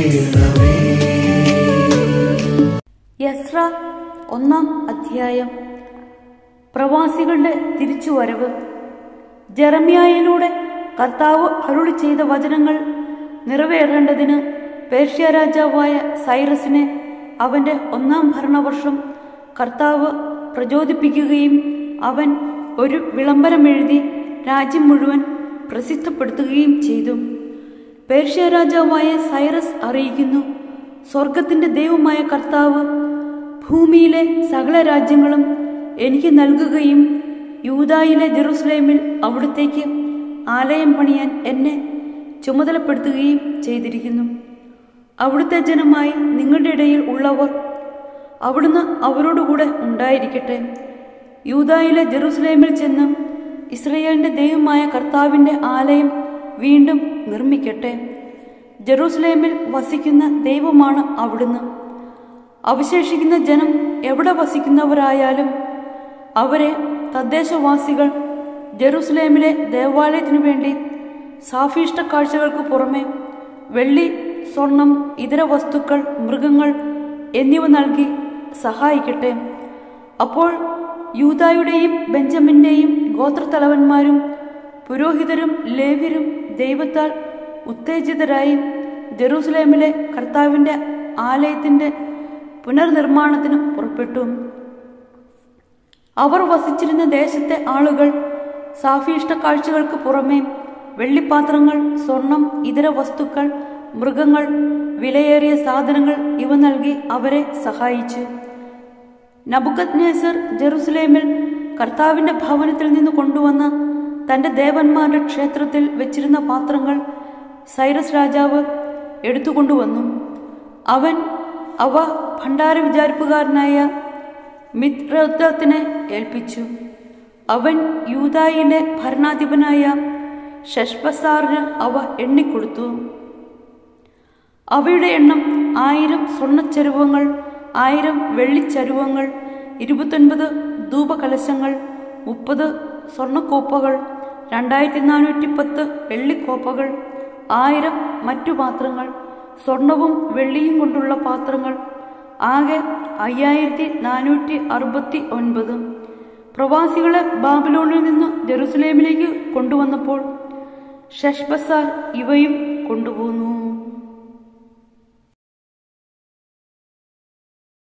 ചെയ്യണമേ യസ്ര ഒന്നാം അധ്യായം പ്രവാസികളുടെ തിരിച്ചുവരവ് ജെറമ്യായിലൂടെ കർത്താവ് അരുളി ചെയ്ത വചനങ്ങൾ നിറവേറേണ്ടതിന് പേർഷ്യ രാജാവായ സൈറസിനെ അവന്റെ ഒന്നാം ഭരണവർഷം കർത്താവ് പ്രചോദിപ്പിക്കുകയും അവൻ ഒരു വിളംബരമെഴുതി രാജ്യം മുഴുവൻ പ്രസിദ്ധപ്പെടുത്തുകയും ചെയ്തു പേർഷ്യ രാജാവായ സൈറസ് അറിയിക്കുന്നു സ്വർഗത്തിന്റെ ദൈവമായ കർത്താവ് ഭൂമിയിലെ സകല രാജ്യങ്ങളും എനിക്ക് നൽകുകയും യൂതായിലെ ജെറുസലേമിൽ അവിടത്തേക്ക് ആലയം പണിയാൻ എന്നെ ചുമതലപ്പെടുത്തുകയും ചെയ്തിരിക്കുന്നു അവിടുത്തെ ജനമായി നിങ്ങളുടെ ഇടയിൽ ഉള്ളവർ അവിടുന്ന് അവരോടുകൂടെ ഉണ്ടായിരിക്കട്ടെ യൂതായിലെ ജെറുസലേമിൽ ചെന്ന് ഇസ്രയേലിന്റെ ദൈവമായ കർത്താവിന്റെ ആലയം വീണ്ടും നിർമ്മിക്കട്ടെ ജെറൂസലേമിൽ വസിക്കുന്ന ദൈവമാണ് അവിടുന്ന് അവശേഷിക്കുന്ന ജനം എവിടെ വസിക്കുന്നവരായാലും അവരെ തദ്ദേശവാസികൾ ജെറൂസലേമിലെ ദേവാലയത്തിനു വേണ്ടി സാഫീഷ്ട കാഴ്ചകൾക്ക് പുറമെ വെള്ളി സ്വർണം ഇതര വസ്തുക്കൾ മൃഗങ്ങൾ എന്നിവ നൽകി സഹായിക്കട്ടെ അപ്പോൾ യൂതായുടെയും ബെഞ്ചമിന്റെയും ഗോത്രത്തലവന്മാരും പുരോഹിതരും ലേവ്യരും ദൈവത്താൽ ഉത്തേജിതരായി ജെറൂസലേമിലെ കർത്താവിന്റെ ആലയത്തിന്റെ പുനർനിർമ്മാണത്തിന് പുറപ്പെട്ടു അവർ വസിച്ചിരുന്ന ദേശത്തെ ആളുകൾ സാഫീഷ്ട കാഴ്ചകൾക്ക് പുറമെ വെള്ളിപ്പാത്രങ്ങൾ സ്വർണം ഇതര വസ്തുക്കൾ മൃഗങ്ങൾ വിലയേറിയ സാധനങ്ങൾ ഇവ നൽകി അവരെ സഹായിച്ചു നബുക്കത് ജെറുസലേമിൽ കർത്താവിന്റെ ഭവനത്തിൽ നിന്ന് കൊണ്ടുവന്ന തന്റെ ദേവന്മാരുടെ ക്ഷേത്രത്തിൽ വെച്ചിരുന്ന പാത്രങ്ങൾ സൈറസ് രാജാവ് എടുത്തുകൊണ്ടുവന്നു അവൻ അവ ഭണ്ഡാര വിചാരിപ്പുകാരനായ മിത്രത്തിനെ ഏൽപ്പിച്ചു അവൻ യൂതായിലെ ഭരണാധിപനായ ഷഷ്പസാറിന് അവ എണ്ണിക്കൊടുത്തു അവയുടെ എണ്ണം ആയിരം സ്വർണ്ണച്ചരുവങ്ങൾ ആയിരം വെള്ളിച്ചരുവങ്ങൾ ഇരുപത്തൊൻപത് ധൂപകലശങ്ങൾ മുപ്പത് സ്വർണ്ണക്കോപ്പകൾ രണ്ടായിരത്തി നാനൂറ്റി പത്ത് വെള്ളിക്കോപ്പകൾ ആയിരം മറ്റു പാത്രങ്ങൾ സ്വർണവും വെള്ളിയും കൊണ്ടുള്ള പാത്രങ്ങൾ ആകെ അയ്യായിരത്തി നാനൂറ്റി അറുപത്തി ഒൻപത് പ്രവാസികളെ ബാബിലോണിൽ നിന്ന് ജെറുസലേമിലേക്ക് കൊണ്ടുവന്നപ്പോൾ ഷഷ്ബസാർ ഇവയും കൊണ്ടുപോന്നു